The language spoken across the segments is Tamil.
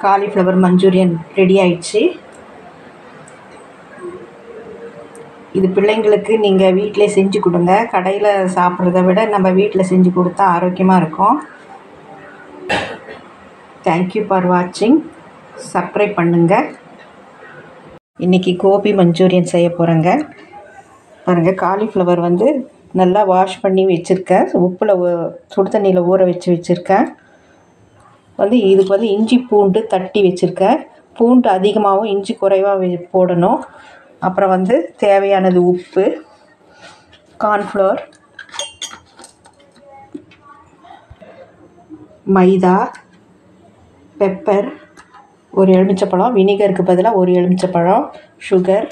காலிஃப்ளவர் மஞ்சூரியன் ரெடி ஆயிடுச்சு இது பிள்ளைங்களுக்கு நீங்கள் வீட்டிலே செஞ்சு கொடுங்க கடையில் சாப்பிட்றத விட நம்ம வீட்டில் செஞ்சு கொடுத்தா ஆரோக்கியமாக இருக்கும் தேங்க்யூ ஃபார் வாட்சிங் சப்ஸ்கிரைப் பண்ணுங்கள் இன்றைக்கி கோபி மஞ்சூரியன் செய்ய போகிறேங்க பாருங்கள் காலிஃப்ளவர் வந்து நல்லா வாஷ் பண்ணி வச்சுருக்கேன் உப்பில் சுடு தண்ணியில் ஊற வச்சு வச்சுருக்கேன் வந்து இதுக்கு வந்து இஞ்சி பூண்டு தட்டி வச்சுருக்கேன் பூண்டு அதிகமாகவும் இஞ்சி குறைவாக போடணும் அப்புறம் வந்து தேவையானது உப்பு கார்ன்ஃப்ளவர் மைதா பெப்பர் ஒரு எலுமிச்சப்பழம் வினிகருக்கு பதிலாக ஒரு எலுமிச்சப்பழம் sugar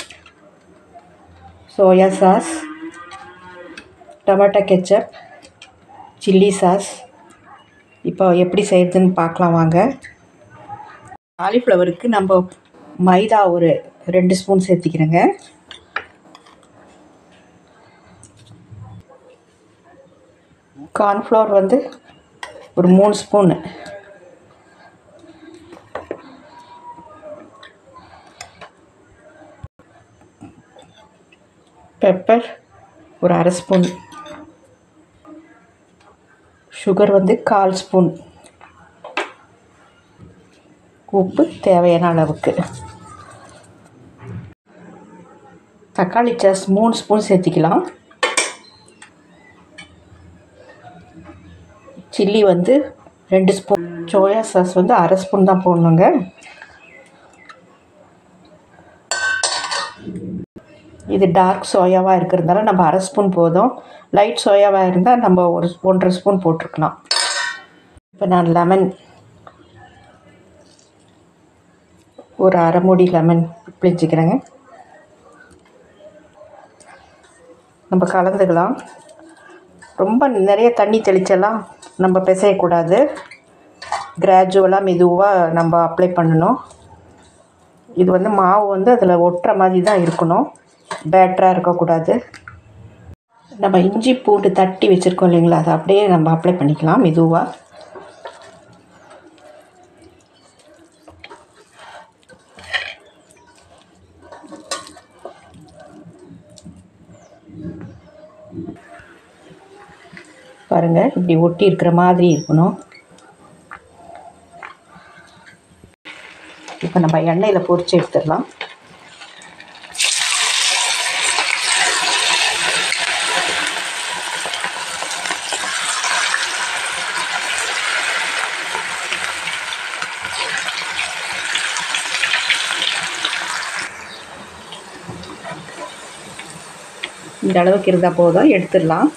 soya sauce tomato ketchup chilli sauce இப்போ எப்படி செய்கிறதுன்னு பார்க்கலாம் வாங்க காலிஃப்ளவருக்கு நம்ம மைதா ஒரு ரெண்டு ஸ்பூன் சேர்த்திக்கிறேங்க கார்ன்ஃப்ளவர் வந்து ஒரு மூணு ஸ்பூனு பெப்பர் ஒரு அரை ஸ்பூன் சுகர் வந்து கால் ஸ்பூன் உப்பு தேவையான அளவுக்கு தக்காளி சாஸ் மூணு ஸ்பூன் சேர்த்திக்கலாம் சில்லி வந்து ரெண்டு ஸ்பூன் சோயா சாஸ் வந்து அரை ஸ்பூன் தான் போடணுங்க இது டார்க் சோயாவாக இருக்கிறதுனால நம்ம அரை ஸ்பூன் போதும் லைட் சோயாவாக இருந்தால் நம்ம ஒரு ஒன்றரை ஸ்பூன் போட்டிருக்கலாம் இப்போ நான் லெமன் ஒரு அரை மூடி லெமன் பிழிஞ்சிக்கிறேங்க நம்ம கலந்துக்கலாம் ரொம்ப நிறைய தண்ணி தெளிச்செல்லாம் நம்ம பிசையக்கூடாது கிராஜுவலாக மெதுவாக நம்ம அப்ளை பண்ணணும் இது வந்து மாவு வந்து அதில் ஒட்டுற மாதிரி தான் இருக்கணும் பேட்டராக இருக்கக்கூடாது நம்ம இஞ்சி பூண்டு தட்டி வச்சுருக்கோம் இல்லைங்களா அதை அப்படியே நம்ம அப்ளை பண்ணிக்கலாம் மெதுவாக பாருங்கள் இப்படி ஒட்டி இருக்கிற மாதிரி இருக்கணும் இப்போ நம்ம எண்ணெயில் பொரிச்சு எடுத்துடலாம் இந்த அளவுக்கு இருந்தால் போதும் எடுத்துடலாம்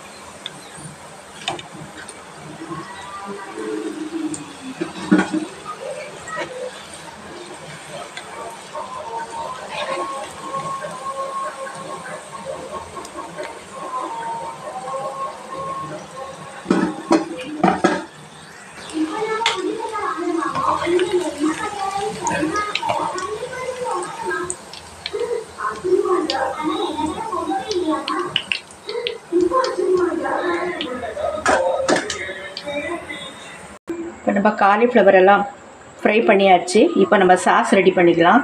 இப்போ நம்ம காலிஃப்ளவர் எல்லாம் ஃப்ரை பண்ணியாச்சு இப்போ நம்ம சாஸ் ரெடி பண்ணிக்கலாம்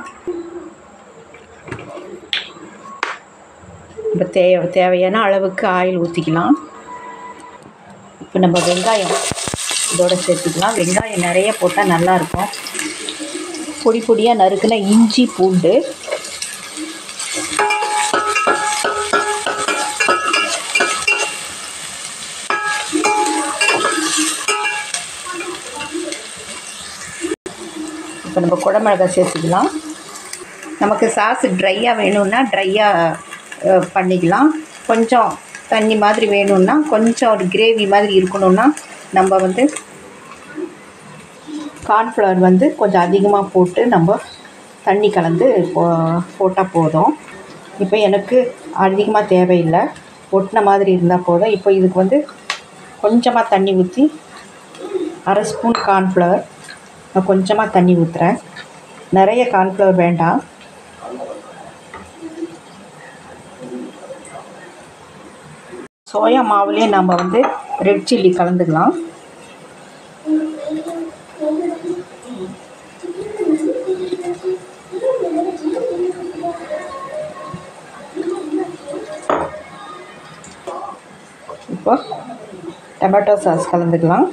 இப்போ தே தேவையான அளவுக்கு ஆயில் ஊற்றிக்கலாம் இப்போ நம்ம வெங்காயம் இதோட சேர்த்துக்கலாம் வெங்காயம் நிறைய போட்டால் நல்லாயிருக்கும் பொடி பொடியாக நறுக்குன இஞ்சி பூண்டு இப்போ நம்ம குடமிளகாய் சேர்த்துக்கலாம் நமக்கு சாஸ் ட்ரையாக வேணும்னா ட்ரையாக பண்ணிக்கலாம் கொஞ்சம் தண்ணி மாதிரி வேணும்னா கொஞ்சம் ஒரு கிரேவி மாதிரி இருக்கணும்னா நம்ம வந்து கார்ன்ஃப்ளவர் வந்து கொஞ்சம் அதிகமாக போட்டு நம்ம தண்ணி கலந்து போ போட்டால் போதும் இப்போ எனக்கு அதிகமாக தேவையில்லை ஒட்டின மாதிரி இருந்தால் போதும் இப்போ இதுக்கு வந்து கொஞ்சமாக தண்ணி ஊற்றி அரை ஸ்பூன் கார்ன்ஃப்ளவர் நான் கொஞ்சமாக தண்ணி ஊற்றுறேன் நிறைய கார்ன்ஃப்ளவர் வேண்டாம் சோயா மாவுலேயே நம்ம வந்து ரெட் சில்லி கலந்துக்கலாம் இப்போ டொமேட்டோ சாஸ் கலந்துக்கலாம்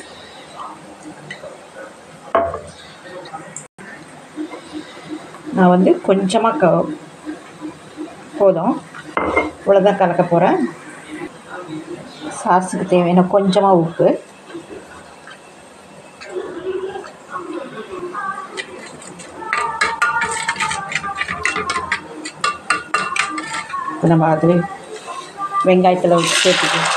நான் வந்து கொஞ்சமாக க போதும் இவ்வளோதான் கலக்க போகிறேன் சாஸுக்கு தேவையான கொஞ்சமாக உப்பு இப்போ நம்ம அது வெங்காயத்தில் சேர்த்துக்கலாம்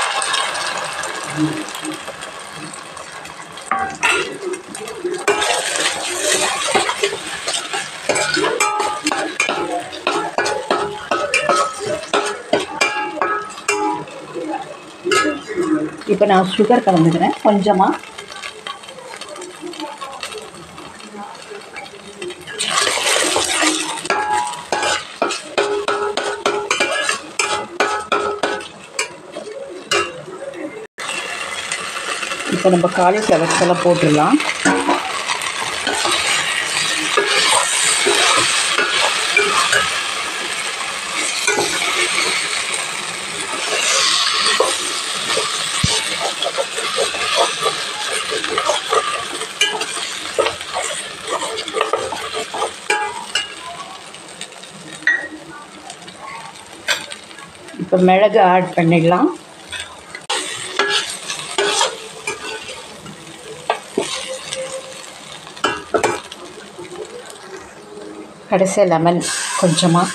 இப்போ நான் சுகர் கலந்துக்கிறேன் கொஞ்சமாக இப்போ நம்ம காலிஃப்ளவர்ஸ் எல்லாம் போட்டுடலாம் இப்போ மிளகு ஆட் பண்ணிடலாம் கடைசியாக லெமன் கொஞ்சமாக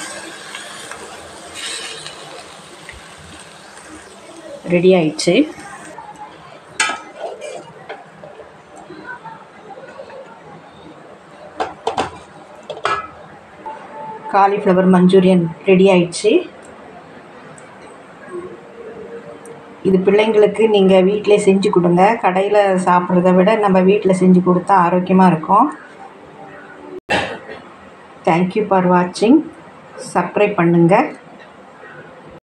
ரெடி ஆயிடுச்சு காலிஃப்ளவர் மஞ்சூரியன் ரெடி ஆயிடுச்சு இது பிள்ளைங்களுக்கு நீங்கள் வீட்டிலே செஞ்சு கொடுங்க கடையில் சாப்பிட்றத விட நம்ம வீட்டில் செஞ்சு கொடுத்தா ஆரோக்கியமாக இருக்கும் தேங்க்யூ ஃபார் வாட்சிங் சப்ஸ்கிரைப் பண்ணுங்கள்